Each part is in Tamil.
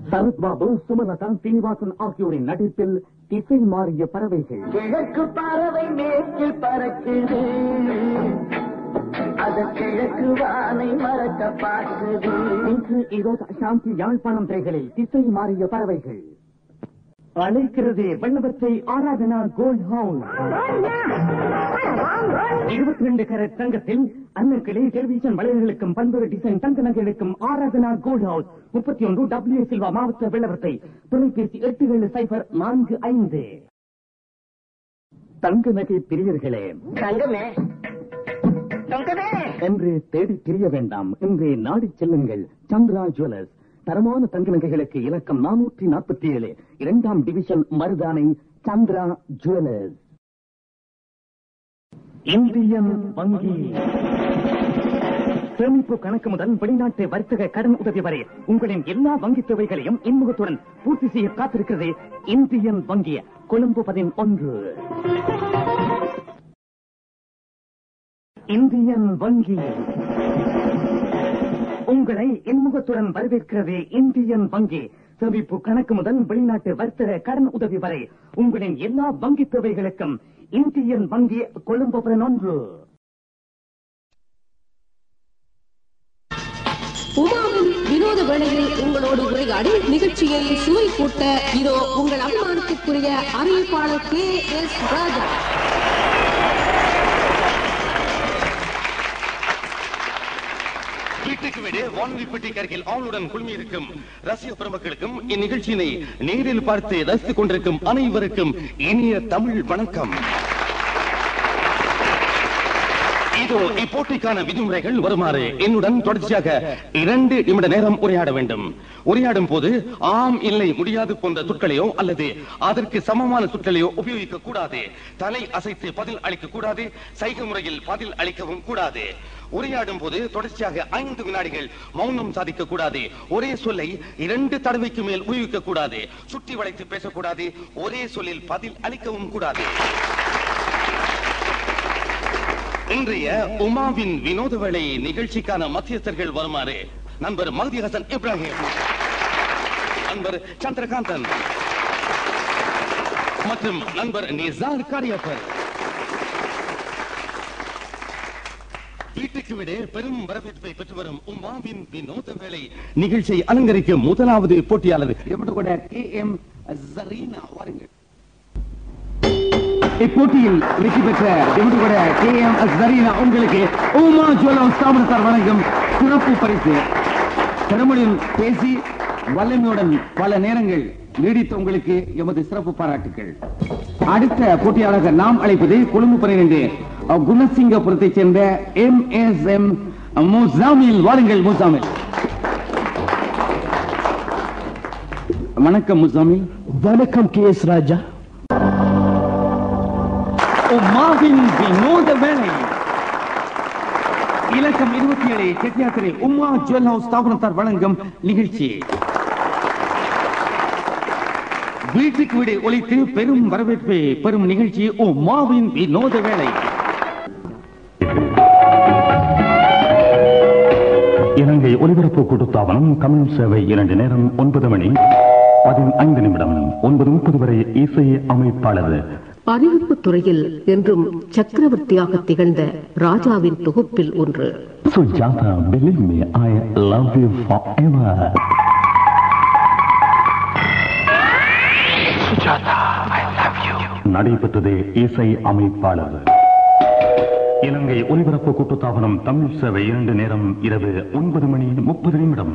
சரத் பாபு சுமலதா சீனிவாசன் ஆகியோரின் நடிப்பில் திசை மாறிய பறவைகள் கிழக்கு பறவை மேற்கில் பறக்குது அது கிழக்கு வானை மறக்க பார்க்குது இன்று ஈரோடு சாந்தி யாழ்ப்பாணம் திரைகளில் திசை மாறிய பறவைகள் அழைக்கிறதே வெள்ளவத்தை ஆராதனா கோல்ட் ஹவுஸ் இருபத்தி ரெண்டு கேரட் தங்கத்தில் அன்னக்கிளை டெலிவிஷன் வளையல்களுக்கும் பல்வேறு டிசைன் தங்க நகைகளுக்கும் ஆராதனா கோல்ட் ஹவுஸ் முப்பத்தி ஒன்று டபிள்யூ சில்வா மாவட்ட வெள்ளவத்தை தொலைபேசி எட்டு ஏழு சைபர் நான்கு ஐந்து தங்க நகை பிரியர்களே தங்கமே தங்கமே என்று தேடி திரிய வேண்டாம் இன்றே நாடிச் செல்லுங்கள் சந்திரா ஜுவல்லர்ஸ் தரமான தங்க நகைகளுக்கு இலக்கம் நானூற்றி நாற்பத்தி ஏழு இரண்டாம் division Maradana Chandra jewellers Indian வங்கி சேமிப்பு கணக்கு முதல் வெளிநாட்டு வர்த்தக கடன் உதவி வரை உங்களின் எல்லா வங்கி தேவைகளையும் இன்முகத்துடன் பூர்த்தி செய்ய காத்திருக்கிறது இந்தியன் வங்கி கொழும்பு பதினொன்று இந்தியன் வங்கி உங்களை இன்முகத்துடன் வரவேற்கிறது இந்தியன் வங்கி சேமிப்பு கணக்கு முதல் வெளிநாட்டு வர்த்தக கடன் உதவி வரை உங்களின் எல்லா வங்கி தேவைகளுக்கும் இந்தியன் வங்கி கொழும்பு பதினொன்று உமாவின் வினோத வேளையில் உங்களோடு உரையாடி நிகழ்ச்சியை சுவை கூட்ட இதோ உங்கள் அபிமானத்திற்குரிய அறிவிப்பாளர் கே எஸ் ராஜா வீட்டுக்கு வீடு வானொலி பெட்டிக்கு அருகில் ஆளுடன் குழுமி இருக்கும் ரசிக பெருமக்களுக்கும் இந்நிகழ்ச்சியினை நேரில் பார்த்து ரசித்துக் கொண்டிருக்கும் அனைவருக்கும் இனிய தமிழ் வணக்கம் இதோ இப்போட்டிக்கான விதிமுறைகள் வருமாறு என்னுடன் தொடர்ச்சியாக இரண்டு நிமிட நேரம் உரையாட வேண்டும் உரையாடும் போது ஆம் இல்லை முடியாது போன்ற சொற்களையோ அல்லது அதற்கு சமமான சொற்களையோ உபயோகிக்க கூடாது தலை அசைத்து பதில் அளிக்க கூடாது சைகை முறையில் பதில் அளிக்கவும் கூடாது உரையாடும் போது தொடர்ச்சியாக ஐந்து வினாடிகள் மௌனம் சாதிக்க கூடாது ஒரே சொல்லை இரண்டு தடவைக்கு மேல் உபயோகிக்க கூடாது சுற்றி வளைத்து பேசக்கூடாது ஒரே சொல்லில் பதில் அளிக்கவும் கூடாது இன்றைய உமாவின் வினோத வேளை நிகழ்ச்சிக்கான மத்தியஸ்தர்கள் வருமாறு நண்பர் மஹதி ஹசன் இப்ராஹிம் நண்பர் சந்திரகாந்தன் மற்றும் நண்பர் நிசார் காரியப்பர் வீட்டுக்கு விட பெரும் வரவேற்பை பெற்று வரும் உமாவின் வினோத வேளை நிகழ்ச்சியை அலங்கரிக்கும் முதலாவது போட்டியாளர் எவ்வளவு கூட கே எம் ஜரீனா வாருங்கள் இப்போட்டியில் வெற்றி பெற்ற திமுக கே எம் ஜரீனா உங்களுக்கு உமா ஜுவலம் ஸ்தாபனத்தார் வழங்கும் சிறப்பு பரிசு திறமையுடன் பேசி வல்லமையுடன் பல நேரங்கள் நீடித்த உங்களுக்கு எமது சிறப்பு பாராட்டுகள் அடுத்த போட்டியாளர்கள் நாம் அழைப்பது கொழும்பு பன்னிரண்டு குணசிங்கபுரத்தைச் சேர்ந்த எம் எஸ் எம் முசாமில் வாருங்கள் முசாமில் வணக்கம் முசாமில் வணக்கம் கே எஸ் ராஜா உமாவின் வினோத வேலை இலக்கம் இருபத்தி ஏழு செட்டியாத்திரை உமா ஜுவல் ஹவுஸ் ஸ்தாபனத்தார் வழங்கும் நிகழ்ச்சி வீட்டுக்கு வீடு ஒழித்து பெரும் வரவேற்பை பெறும் நிகழ்ச்சி உமாவின் வினோத வேலை இலங்கை ஒலிபரப்பு கூட்டுத்தாபனம் தமிழ் சேவை இரண்டு நேரம் ஒன்பது மணி பதினைந்து நிமிடம் ஒன்பது முப்பது வரை இசை அமைப்பாளர் அறிவிப்பு துறையில் என்றும் சக்கரவர்த்தியாக திகழ்ந்த ராஜாவின் தொகுப்பில் ஒன்று Sujatha believe me I love you forever நடைபெற்றது இசை அமைப்பாளர் இலங்கை ஒலிபரப்பு கூட்டுத்தாபனம் தமிழ் சேவை இரண்டு நேரம் இரவு ஒன்பது மணி முப்பது நிமிடம்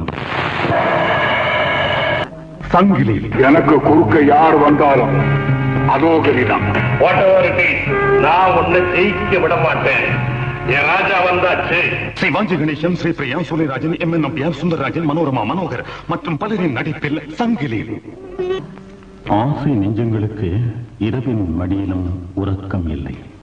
சங்கிலி எனக்கு குறுக்க யார் வந்தாலும் அதோகரிதான் நான் உன்னை ஜெயிக்க விட மாட்டேன் என் ராஜா வந்தாச்சு ஸ்ரீ வாஞ்சி கணேசன் ஸ்ரீ பிரியா சூரியராஜன் எம் என் நம்பியார் சுந்தரராஜன் மனோரமா மனோகர் மற்றும் பலரின் நடிப்பில் சங்கிலி ஆசை நெஞ்சங்களுக்கு இரவின் மடியிலும் உறக்கம் இல்லை